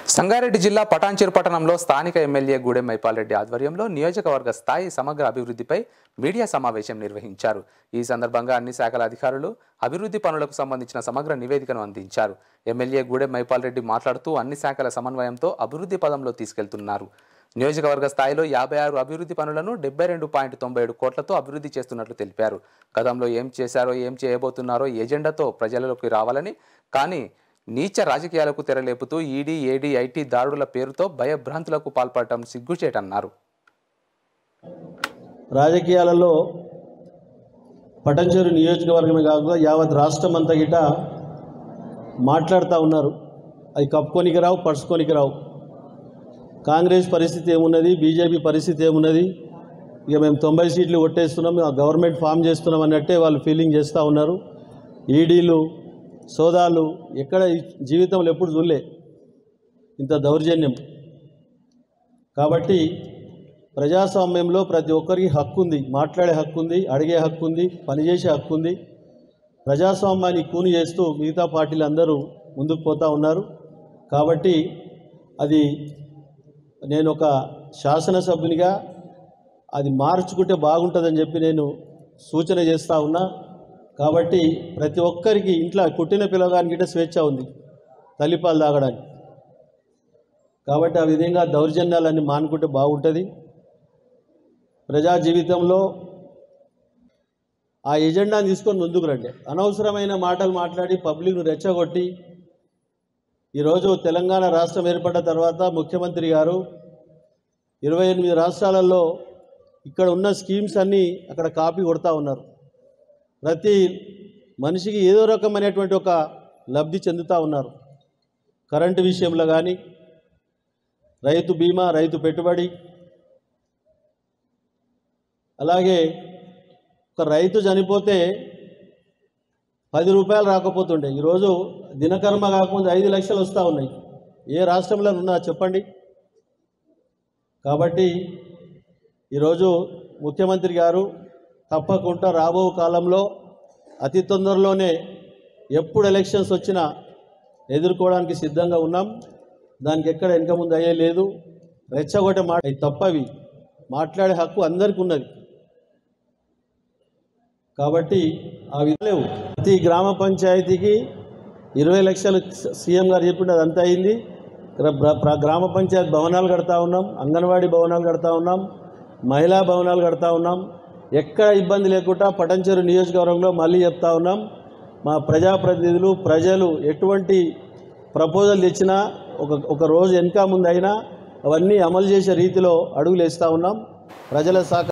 సంగారెడ్డి జిల్లా పటాన్చెరు పట్టణంలో స్థానిక ఎమ్మెల్యే గూడెం మైపాల్ రెడ్డి ఆధ్వర్యంలో నియోజకవర్గ స్థాయి సమగ్ర అభివృద్ధిపై మీడియా సమావేశం నిర్వహించారు ఈ సందర్భంగా అన్ని శాఖల అధికారులు అభివృద్ధి పనులకు సంబంధించిన సమగ్ర నివేదికను అందించారు ఎమ్మెల్యే గూడెం మైపాల్ రెడ్డి మాట్లాడుతూ అన్ని శాఖల సమన్వయంతో అభివృద్ధి పదంలో తీసుకెళ్తున్నారు నియోజకవర్గ స్థాయిలో యాభై ఆరు అభివృద్ధి పనులను డెబ్బై రెండు పాయింట్ తొంభై ఏడు కోట్లతో అభివృద్ధి చేస్తున్నట్లు తెలిపారు గతంలో ఏం చేశారో ఏం చేయబోతున్నారో ఎజెండాతో ప్రజలలోకి రావాలని కానీ నీచ రాజకీయాలకు తెరలేపుతూ ఈడీ ఏడీ ఐటీ దాడుల పేరుతో భయభ్రాంతులకు పాల్పడటం సిగ్గుచేటన్నారు రాజకీయాలలో పటంచెరు నియోజకవర్గమే కాకుండా యావత్ రాష్ట్రం అంతా గిట మాట్లాడుతూ ఉన్నారు అది కప్పుకొనికి రావు పరుచుకొనికి రావు కాంగ్రెస్ పరిస్థితి ఏమున్నది బీజేపీ పరిస్థితి ఏమున్నది ఇక మేము తొంభై సీట్లు కొట్టేస్తున్నాం ఆ గవర్నమెంట్ ఫామ్ చేస్తున్నాం అన్నట్టే వాళ్ళు ఫీలింగ్ చేస్తూ ఉన్నారు ఈడీలు సోదాలు ఎక్కడ ఈ జీవితంలో ఎప్పుడు చూడలే ఇంత దౌర్జన్యం కాబట్టి ప్రజాస్వామ్యంలో ప్రతి ఒక్కరికి హక్కు ఉంది మాట్లాడే హక్కు ఉంది అడిగే హక్కు ఉంది పనిచేసే హక్కు ఉంది ప్రజాస్వామ్యాన్ని కూని చేస్తూ మిగతా పార్టీలు అందరూ ముందుకు పోతూ ఉన్నారు కాబట్టి అది నేను ఒక శాసనసభ్యునిగా అది మార్చుకుంటే బాగుంటుందని చెప్పి నేను సూచన చేస్తూ ఉన్నా కాబట్టి ప్రతి ఒక్కరికి ఇంట్లో పుట్టిన పిల్లగానికి గిట్ట స్వేచ్ఛ ఉంది తల్లిపాలు తాగడానికి కాబట్టి ఆ విధంగా దౌర్జన్యాలన్నీ మానుకుంటే బాగుంటుంది ప్రజా జీవితంలో ఆ ఎజెండాని తీసుకొని ముందుకు రండి అనవసరమైన మాటలు మాట్లాడి పబ్లిక్ను రెచ్చగొట్టి ఈరోజు తెలంగాణ రాష్ట్రం ఏర్పడ్డ తర్వాత ముఖ్యమంత్రి గారు ఇరవై ఎనిమిది రాష్ట్రాలలో ఇక్కడ ఉన్న స్కీమ్స్ అన్నీ అక్కడ కాపీ కొడతా ఉన్నారు ప్రతి మనిషికి ఏదో రకమైనటువంటి ఒక లబ్ధి చెందుతూ ఉన్నారు కరెంటు విషయంలో కానీ రైతు బీమా రైతు పెట్టుబడి అలాగే ఒక రైతు చనిపోతే పది రూపాయలు రాకపోతుండే ఈరోజు దినకర్మ కాకుండా ఐదు లక్షలు వస్తూ ఉన్నాయి ఏ రాష్ట్రంలో ఉన్నా చెప్పండి కాబట్టి ఈరోజు ముఖ్యమంత్రి గారు తప్పకుండా రాబో కాలంలో అతి తొందరలోనే ఎప్పుడు ఎలక్షన్స్ వచ్చినా ఎదుర్కోవడానికి సిద్ధంగా ఉన్నాం దానికి ఎక్కడ వెనక ముందు అయ్యే లేదు రెచ్చగొట్టే మాట అవి తప్పవి మాట్లాడే హక్కు అందరికీ ఉన్నది కాబట్టి ఆ విధలేవు ప్రతి గ్రామ పంచాయతీకి ఇరవై లక్షలు సీఎం గారు చెప్పిండు అదంతా అయింది గ్ర- ప్ర- ప్ర- గ్రామ పంచాయతీ భవనాలు కడతా ఉన్నాం అంగన్వాడీ భవనాలు కడతా ఉన్నాం మహిళా భవనాలు కడతా ఉన్నాం ఎక్కడ ఇబ్బంది లేకుండా పటంచెరు నియోజకవర్గంలో మళ్ళీ చెప్తా ఉన్నాం మా ప్రజాప్రతినిధులు ప్రజలు ఎటువంటి ప్రపోజల్ తెచ్చినా ఒక ఒక రోజు వెనక ముందు అయినా అవన్నీ అమలు చేసే రీతిలో అడుగులు వేస్తూ ఉన్నాం ప్రజల సహకారం